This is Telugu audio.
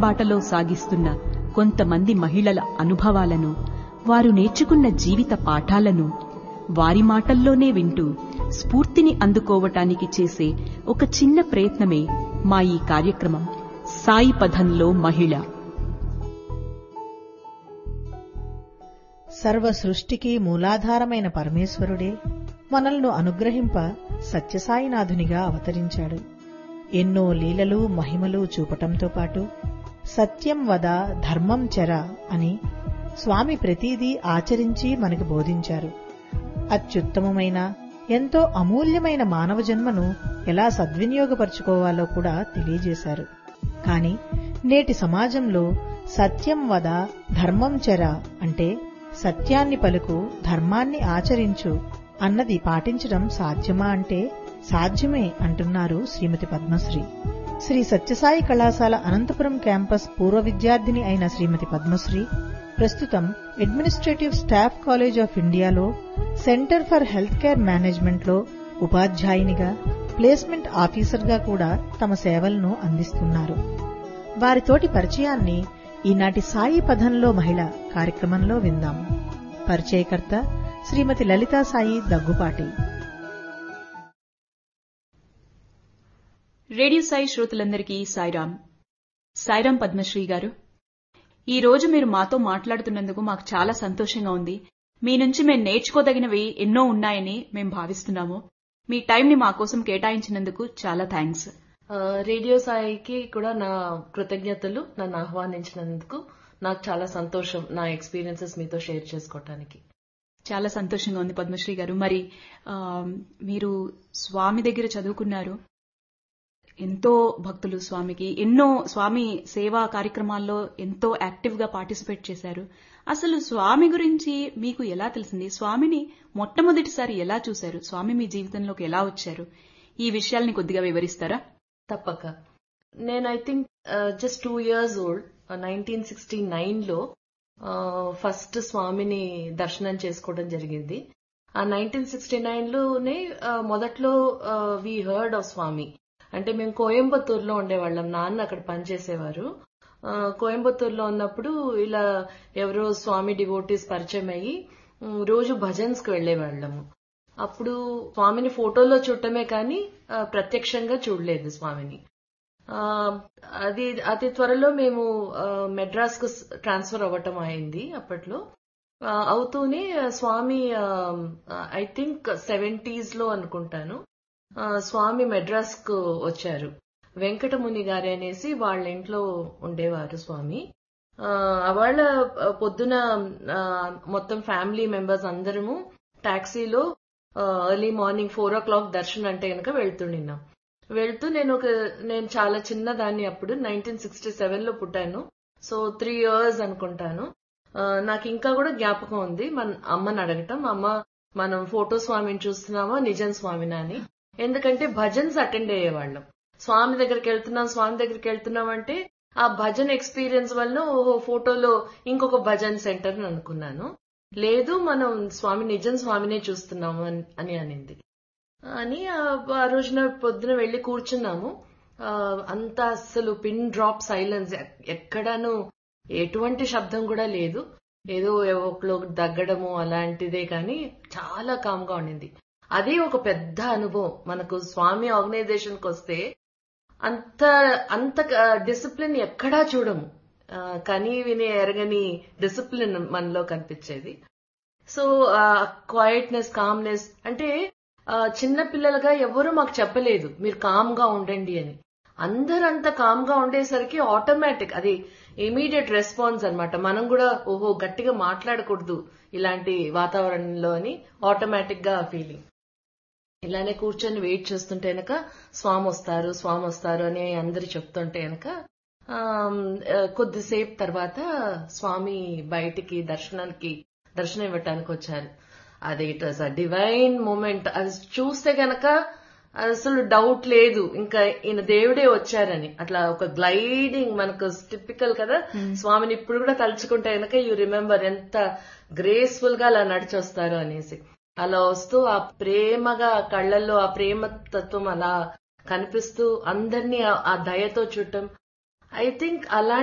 బాటలో సాగిస్తున్న కొంతమంది మహిళల అనుభవాలను వారు నేర్చుకున్న జీవిత పాఠాలను వారి మాటల్లోనే వింటూ స్ఫూర్తిని అందుకోవటానికి చేసే ఒక చిన్న ప్రయత్నమే మా ఈ కార్యక్రమం సాయి పథంలో మహిళ సర్వ సృష్టికి మూలాధారమైన పరమేశ్వరుడే మనల్ని అనుగ్రహింప సత్యసాయినాథునిగా అవతరించాడు ఎన్నో లీలలు మహిమలు చూపటంతో పాటు సత్యం వద ధర్మం చెర అని స్వామి ప్రతీదీ ఆచరించి మనకు బోధించారు అత్యుత్తమమైన ఎంతో అమూల్యమైన మానవ జన్మను ఎలా సద్వినియోగపరుచుకోవాలో కూడా తెలియజేశారు కాని నేటి సమాజంలో సత్యం వద ధర్మం చెర అంటే సత్యాన్ని పలుకు ధర్మాన్ని ఆచరించు అన్నది పాటించడం సాధ్యమా అంటే సాధ్యమే అంటున్నారు శ్రీమతి పద్మశ్రీ శ్రీ సత్యసాయి కళాశాల అనంతపురం క్యాంపస్ పూర్వ విద్యార్థిని అయిన శ్రీమతి పద్మశ్రీ ప్రస్తుతం అడ్మినిస్ట్రేటివ్ స్టాఫ్ కాలేజ్ ఆఫ్ ఇండియాలో centre for health care management లో ఉపాధ్యాయునిగా ప్లేస్మెంట్ ఆఫీసర్గా కూడా తమ సేవలను అందిస్తున్నారు వారితోటి పరిచయాన్ని ఈనాటి సాయి పథంలో మహిళ కార్యక్రమంలో విందాం పరిచయకర్త శ్రీమతి లలితా సాయి దగ్గుపాటి రేడియో సాయి శ్రోతలందరికీ సాయిరాం సాయిరాం పద్మశ్రీ గారు ఈ రోజు మీరు మాతో మాట్లాడుతున్నందుకు మాకు చాలా సంతోషంగా ఉంది మీ నుంచి మేము నేర్చుకోదగినవి ఎన్నో ఉన్నాయని మేము భావిస్తున్నాము మీ టైంని మా కోసం కేటాయించినందుకు చాలా థ్యాంక్స్ ఆ, రేడియో సాయికి కూడా నా కృతజ్ఞతలు నన్ను ఆహ్వానించినందుకు నాకు చాలా సంతోషం నా ఎక్స్పీరియన్సెస్ మీతో షేర్ చేసుకోవటానికి చాలా సంతోషంగా ఉంది పద్మశ్రీ గారు మరి ఆ, మీరు స్వామి దగ్గర చదువుకున్నారు ఎంతో భక్తులు స్వామికి ఎన్నో స్వామి సేవా కార్యక్రమాల్లో ఎంతో యాక్టివ్ గా పార్టిసిపేట్ చేశారు అసలు స్వామి గురించి మీకు ఎలా తెలిసింది స్వామిని మొట్టమొదటిసారి ఎలా చూశారు స్వామి మీ జీవితంలోకి ఎలా వచ్చారు ఈ విషయాల్ని కొద్దిగా వివరిస్తారా తప్పక నేను I think just two years old nineteen sixty nine లో ఫస్ట్ స్వామిని దర్శనం చేసుకోవడం జరిగింది ఆ నైన్టీన్ సిక్స్టీ నైన్ లోనే ఆ, మొదట్లో వి హర్డ్ ఆఫ్ స్వామి అంటే మేము కోయంబత్తూరులో ఉండేవాళ్ళం నాన్న అక్కడ పనిచేసేవారు ఆ, కోయంబత్తూరులో ఉన్నప్పుడు ఇలా ఎవరో స్వామి డివోటీస్ పరిచయం అయ్యి ఉమ్, రోజు భజన్స్ కి వెళ్లేవాళ్ళము అప్పుడు స్వామిని ఫోటోలో చూడటమే కానీ ఆ, ప్రత్యక్షంగా చూడలేదు స్వామిని ఆ, అది అతి త్వరలో మేము మెడ్రాస్ కు ట్రాన్స్ఫర్ అవ్వటం అయింది అప్పట్లో ఆ, అవుతూనే ఆ, స్వామి ఐ థింక్ సెవెంటీస్ లో అనుకుంటాను ఆ, స్వామి మెడ్రాస్ కు వచ్చారు వెంకటముని గారి అనేసి వాళ్ళ ఇంట్లో ఉండేవారు స్వామి ఆ, వాళ్ళ పొద్దున ఆ, మొత్తం ఫ్యామిలీ మెంబర్స్ అందరము టాక్సీలో early morning four o'clock దర్శనం అంటే కనుక వెళ్తుండిన్నాం వెళ్తూ నేను ఒక నేను చాలా చిన్నదాన్ని అప్పుడు నైన్టీన్ సిక్స్టీ సెవెన్ లో పుట్టాను సో త్రీ ఇయర్స్ అనుకుంటాను ఆ, నాకు ఇంకా కూడా జ్ఞాపకం ఉంది మన అమ్మని అడగటం అమ్మ మనం ఫోటో స్వామిని చూస్తున్నామా నిజం స్వామినా అని ఎందుకంటే భజన్స్ అటెండ్ అయ్యేవాళ్ళం స్వామి దగ్గరికి వెళ్తున్నాం స్వామి దగ్గరికి వెళ్తున్నాం అంటే ఆ భజన్ ఎక్స్పీరియన్స్ వలన ఓహో ఫోటోలో ఇంకొక భజన్ సెంటర్ అని అనుకున్నాను లేదు మనం స్వామి నిజం స్వామినే చూస్తున్నాము అని- అని అనింది అని ఆ- ఆ రోజున పొద్దున వెళ్లి కూర్చున్నాము ఆ, అంతా అస్సలు పిన్ డ్రాప్ సైలెన్స్ ఎక్కడాను ఎటువంటి శబ్దం కూడా లేదు ఏదో ఒకళ్ళు దగ్గడము అలాంటిదే కానీ చాలా కామ్గా ఉండింది అది ఒక పెద్ద అనుభవం మనకు స్వామి ఆర్గనైజేషన్ కి వస్తే అంత అంత డిసిప్లిన్ ఎక్కడా చూడము ఆ, కని విని ఎరగని డిసిప్లిన్ మనలో కనిపించేది సో క్వైట్నెస్ కామ్నెస్ అంటే ఆ, చిన్న పిల్లలుగా ఎవరు మాకు చెప్పలేదు మీరు కామ్ గా ఉండండి అని అందరూ అంత కామ్ గా ఉండేసరికి ఆటోమేటిక్ అది ఇమీడియట్ రెస్పాన్స్ అన్నమాట మనం కూడా ఓహో గట్టిగా మాట్లాడకూడదు ఇలాంటి వాతావరణంలో అని ఆటోమేటిక్ గా ఫీలింగ్ ఇలానే కూర్చొని వెయిట్ చేస్తుంటే వెనక స్వామి వస్తారు స్వామి వస్తారు అని అందరు చెప్తుంటే వెనక కొద్దిసేపు తర్వాత స్వామి బయటికి దర్శనానికి దర్శనం ఇవ్వటానికి వచ్చారు అది it was a divine moment అది చూస్తే గనక అసలు డౌట్ లేదు ఇంకా ఈయన దేవుడే వచ్చారని అట్లా ఒక గ్లైడింగ్ మనకు టిపికల్ కదా స్వామిని ఇప్పుడు కూడా తలుచుకుంటే గనక యూ రిమెంబర్ ఎంత గ్రేస్ఫుల్ గా అలా నడిచొస్తారు అనేసి అలా వస్తూ ఆ ప్రేమగా ఆ కళ్ళల్లో ఆ ప్రేమ తత్వం అలా కనిపిస్తూ అందరినీ ఆ- ఆ దయతో చూడటం ఐ థింక్ అలాంటి